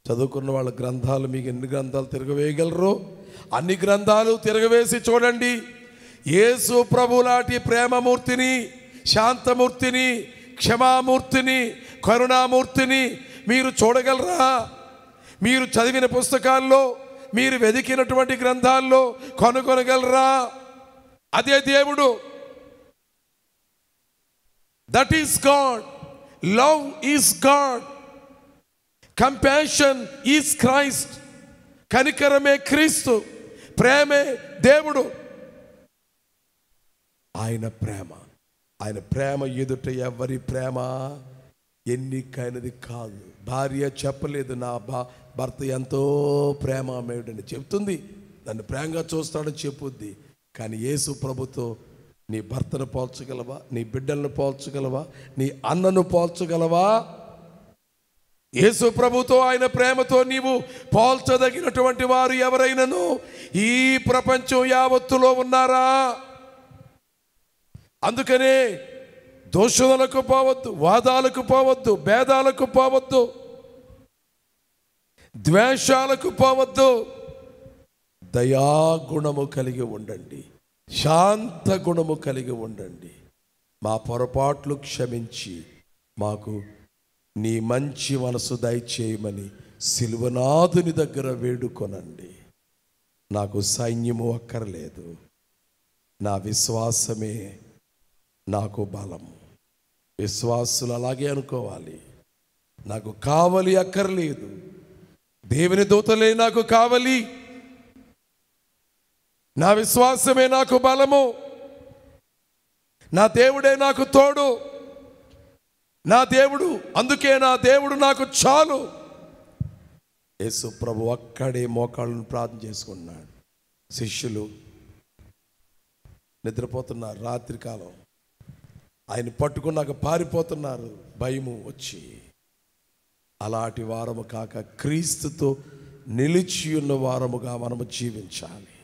చదువుకున్న వాళ్ళ గ్రంథాలు మీకు ఎన్ని గ్రంథాలు తిరగవేయగలరు అన్ని గ్రంథాలు తిరగవేసి చూడండి యేసు ప్రభు లాంటి ప్రేమమూర్తిని శాంతమూర్తిని క్షమామూర్తిని కరుణామూర్తిని మీరు చూడగలరా మీరు చదివిన పుస్తకాల్లో మీరు వెతికినటువంటి గ్రంథాల్లో కనుగొనగలరా అదే దేవుడు that is God love is God compassion is Christ కనికరమే క్రీస్తు ప్రేమే దేవుడు ఆయన ప్రేమ ఆయన ప్రేమ ఎదుట ఎవరి ప్రేమ ఎన్నికైనది కాదు భార్య చెప్పలేదు నా భా భర్త ఎంతో ప్రేమమేయుడని చెప్తుంది నన్ను ప్రేమగా చూస్తాడని చెప్పుద్ది కానీ యేసు ప్రభుతో నీ భర్తను పోల్చగలవా నీ బిడ్డలను పోల్చగలవా నీ అన్నను పోల్చగలవా యేసు ప్రభుతో ఆయన ప్రేమతో నీవు పోల్చదగినటువంటి వారు ఎవరైనాను ఈ ప్రపంచం యావత్తులో ఉన్నారా అందుకనే దోషులకు పోవద్దు వాదాలకు పోవద్దు భేదాలకు పోవద్దు ద్వేషాలకు పోవద్దు దయాగుణము కలిగి ఉండండి శాంత గుణము కలిగి ఉండండి మా పొరపాట్లు క్షమించి మాకు నీ మంచి మనసు దయచేయమని సిలువనాథుని దగ్గర వేడుకొనండి నాకు సైన్యము అక్కర్లేదు నా విశ్వాసమే నాకు బలము విశ్వాసులు అలాగే అనుకోవాలి నాకు కావలి అక్కర్లేదు దేవుని దూతలే నాకు కావలి నా విశ్వాసమే నాకు బలము నా దేవుడే నాకు తోడు నా దేవుడు అందుకే నా దేవుడు నాకు చాలు యేసు ప్రభు అక్కడే మోకాళ్ళను ప్రార్థన చేసుకున్నాడు శిష్యులు నిద్రపోతున్నారు రాత్రి కాలం ఆయన పట్టుకున్నాక పారిపోతున్నారు భయము వచ్చి అలాంటి వారము కాక క్రీస్తుతో నిలిచి ఉన్న వారముగా మనము జీవించాలి